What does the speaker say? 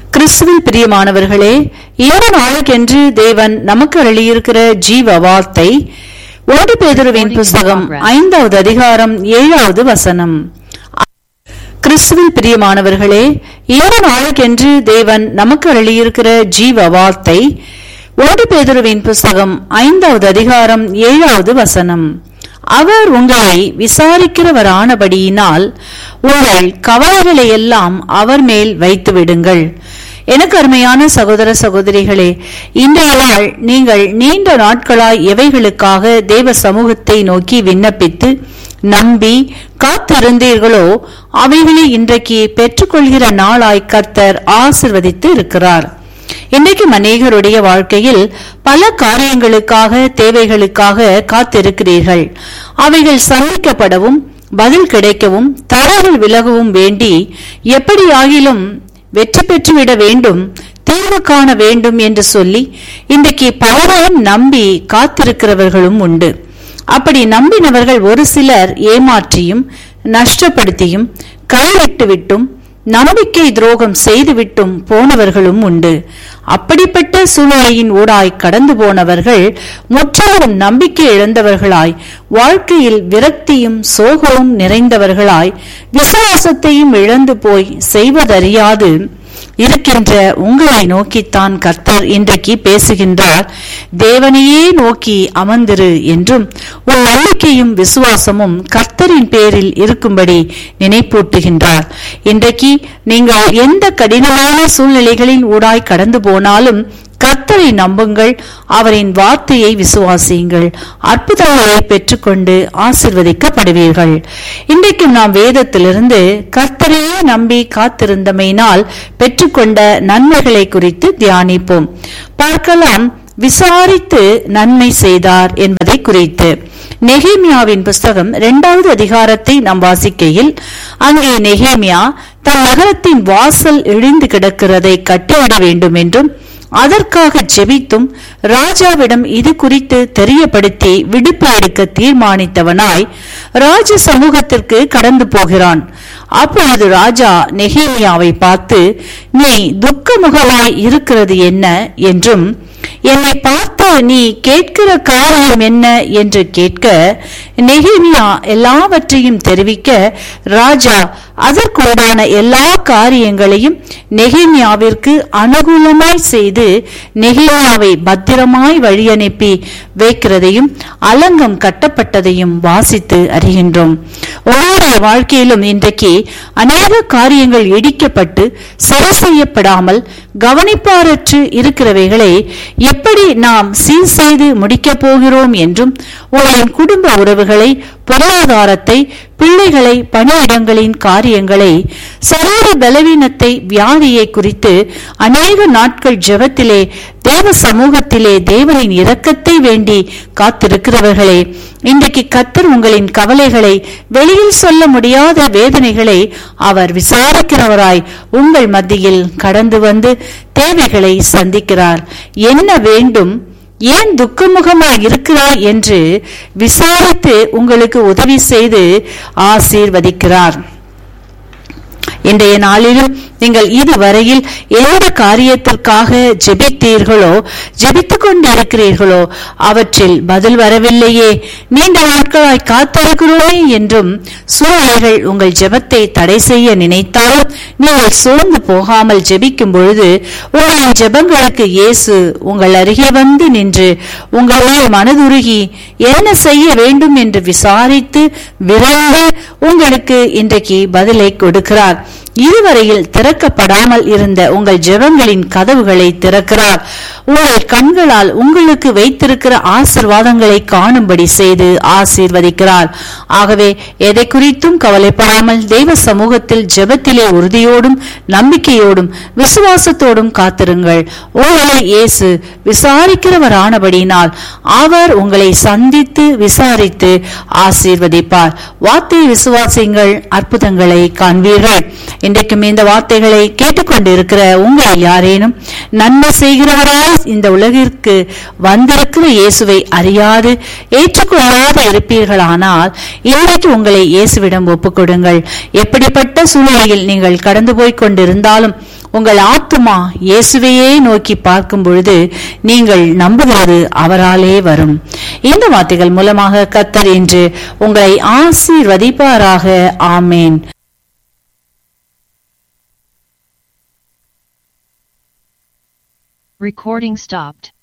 கிறிஸ்துவில் பிரியமானவர்களே ஏழு நாளுக்கென்று தேவன் நமக்கு அருளியிருக்கிற ஜீவ வார்த்தை ஒன்று பேதுருவின் புஸ்தகம் ஐந்தாவது அதிகாரம் ஏழாவது வசனம் கிறிஸ்துவில் பிரியமானவர்களே ஏழு நாளுக்கென்று தேவன் நமக்கு அருளியிருக்கிற ஜீவ வார்த்தை ஒன்று பேதுருவின் புஸ்தகம் ஐந்தாவது அதிகாரம் ஏழாவது வசனம் அவர் உங்களை விசாரிக்கிறவரானபடியினால் உங்கள் கவலைகளை எல்லாம் அவர் மேல் வைத்து விடுங்கள் எனக்கு அருமையான சகோதர சகோதரிகளே இன்றைய நாள் நீங்கள் நீண்ட நாட்களாய் எவைகளுக்காக தேவ சமூகத்தை நோக்கி விண்ணப்பித்து நம்பி காத்திருந்தீர்களோ அவைகளை இன்றைக்கு பெற்றுக்கொள்கிற நாளாய் கர்த்தர் ஆசிர்வதித்து இருக்கிறார் இன்றைக்கும் அநேகருடைய வாழ்க்கையில் பல காரியங்களுக்காக தேவைகளுக்காக காத்திருக்கிறீர்கள் அவைகள் சந்திக்கப்படவும் பதில் கிடைக்கவும் தடைகள் விலகவும் வேண்டி எப்படியாகிலும் வெற்றி பெற்றுவிட வேண்டும் தீர்வு காண வேண்டும் என்று சொல்லி இன்றைக்கு பலரையும் நம்பி காத்திருக்கிறவர்களும் உண்டு அப்படி நம்பினவர்கள் ஒரு சிலர் ஏமாற்றியும் நஷ்டப்படுத்தியும் கைவிட்டு விட்டும் நம்பிக்கை துரோகம் செய்துவிட்டும் போனவர்களும் உண்டு அப்படிப்பட்ட சூழ்நிலையின் ஊடாய் கடந்து போனவர்கள் முற்றிலும் நம்பிக்கை இழந்தவர்களாய் வாழ்க்கையில் விரக்தியும் சோகமும் நிறைந்தவர்களாய் விசுவாசத்தையும் இழந்து போய் செய்வதறியாது இருக்கின்ற உங்களை நோக்கித்தான் கர்த்தர் இன்றைக்கு பேசுகின்றார் தேவனையே நோக்கி அமர்ந்திரு என்றும் உன் நம்பிக்கையும் விசுவாசமும் கர்த்தரின் பேரில் இருக்கும்படி நினைப்பூட்டுகின்றார் இன்றைக்கு நீங்கள் எந்த கடினமான சூழ்நிலைகளின் ஊடாய் கடந்து போனாலும் கர்த்தரை நம்புங்கள் அவரின் வார்த்தையை விசுவாசியுங்கள் அற்புதங்களை பெற்றுக்கொண்டு ஆசிர்வதிக்கப்படுவீர்கள் இன்றைக்கும் நாம் வேதத்திலிருந்து கர்த்தரையே நம்பி காத்திருந்தமையினால் பெற்றுக்கொண்ட நன்மைகளை குறித்து தியானிப்போம் பார்க்கலாம் விசாரித்து நன்மை செய்தார் என்பதை குறித்து நெகேமியாவின் புஸ்தகம் இரண்டாவது அதிகாரத்தை நாம் வாசிக்கையில் அங்கே நெகேமியா தன் நகரத்தின் வாசல் இழிந்து கிடக்கிறதை கட்டிவிட வேண்டும் என்றும் அதற்காக ஜெபித்தும் ராஜாவிடம் இது குறித்து தெரியப்படுத்தி விடுப்பு எடுக்க தீர்மானித்தவனாய் ராஜ சமூகத்திற்கு கடந்து போகிறான் அப்பொழுது ராஜா நெகேமியாவை பார்த்து நீ துக்கமுகமாய் இருக்கிறது என்ன என்றும் என்னை பார்த்து நீ கேட்கிற காரியம் என்ன என்று கேட்க நெகிமியா எல்லாவற்றையும் தெரிவிக்க ராஜா அதற்குண்டான எல்லா காரியங்களையும் நெகிமியாவிற்கு அனுகூலமாய் செய்து நெகிமியாவை பத்திரமாய் வழியனுப்பி வைக்கிறதையும் அலங்கம் கட்டப்பட்டதையும் வாசித்து அறிகின்றோம் ஒவ்வொரு வாழ்க்கையிலும் இன்றைக்கு அநேக காரியங்கள் இடிக்கப்பட்டு சரி செய்யப்படாமல் கவனிப்பாரற்று இருக்கிறவைகளை எப்படி நாம் சீர் செய்து முடிக்கப் போகிறோம் என்றும் உங்களின் குடும்ப உறவுகளை பொருளாதாரத்தை பிள்ளைகளை பணியிடங்களின் காரியங்களை சரீர பலவீனத்தை வியாதியை குறித்து அநேக நாட்கள் ஜெபத்திலே தேவ சமூகத்திலே தேவனின் இரக்கத்தை வேண்டி காத்திருக்கிறவர்களே இன்றைக்கு கத்தர் உங்களின் கவலைகளை வெளியில் சொல்ல முடியாத வேதனைகளை அவர் விசாரிக்கிறவராய் உங்கள் மத்தியில் கடந்து வந்து தேவைகளை சந்திக்கிறார் என்ன வேண்டும் ஏன் துக்கமுகமாய் இருக்கிறாய் என்று விசாரித்து உங்களுக்கு உதவி செய்து ஆசீர்வதிக்கிறார் இன்றைய நாளிலும் நீங்கள் இதுவரையில் எந்த காரியத்திற்காக ஜெபித்தீர்களோ ஜெபித்துக் கொண்டிருக்கிறீர்களோ அவற்றில் பதில் வரவில்லையே நீண்ட நாட்களாய் காத்திருக்கிறோமே என்றும் சூழ்நிலைகள் உங்கள் ஜெபத்தை தடை செய்ய நினைத்தாலும் நீங்கள் சோர்ந்து போகாமல் ஜெபிக்கும் பொழுது உங்களின் ஜெபங்களுக்கு இயேசு உங்கள் அருகே வந்து நின்று உங்களுடைய மனதுருகி என்ன செய்ய வேண்டும் என்று விசாரித்து விரைந்து உங்களுக்கு இன்றைக்கு பதிலை கொடுக்கிறார் இதுவரையில் திறக்கப்படாமல் இருந்த உங்கள் ஜெபங்களின் கதவுகளை திறக்கிறார் உங்கள் கண்களால் உங்களுக்கு வைத்திருக்கிற ஆசிர்வாதங்களை காணும்படி செய்து ஆசீர்வதிக்கிறார் ஆகவே எதை குறித்தும் கவலைப்படாமல் தெய்வ சமூகத்தில் ஜெபத்திலே உறுதியோடும் நம்பிக்கையோடும் விசுவாசத்தோடும் காத்திருங்கள் உங்களை இயேசு விசாரிக்கிறவரானபடியினால் அவர் உங்களை சந்தித்து விசாரித்து ஆசீர்வதிப்பார் வார்த்தை விசுவாசிங்கள் அற்புதங்களை காண்பீர்கள் இன்றைக்கும் இந்த வார்த்தைகளை கேட்டுக்கொண்டிருக்கிற உங்கள் யாரேனும் நன்மை செய்கிறவராய் இந்த உலகிற்கு வந்திருக்கிற இயேசுவை அறியாது ஏற்றுக்கொள்ளாத இருப்பீர்களானால் இன்றைக்கு உங்களை இயேசுவிடம் ஒப்புக்கொடுங்கள் எப்படிப்பட்ட சூழ்நிலையில் நீங்கள் கடந்து போய் கொண்டிருந்தாலும் உங்கள் ஆத்துமா இயேசுவையே நோக்கி பார்க்கும் பொழுது நீங்கள் நம்புகிறது அவராலே வரும் இந்த வார்த்தைகள் மூலமாக கத்தர் என்று உங்களை ஆசீர்வதிப்பாராக ஆமேன் Recording stopped.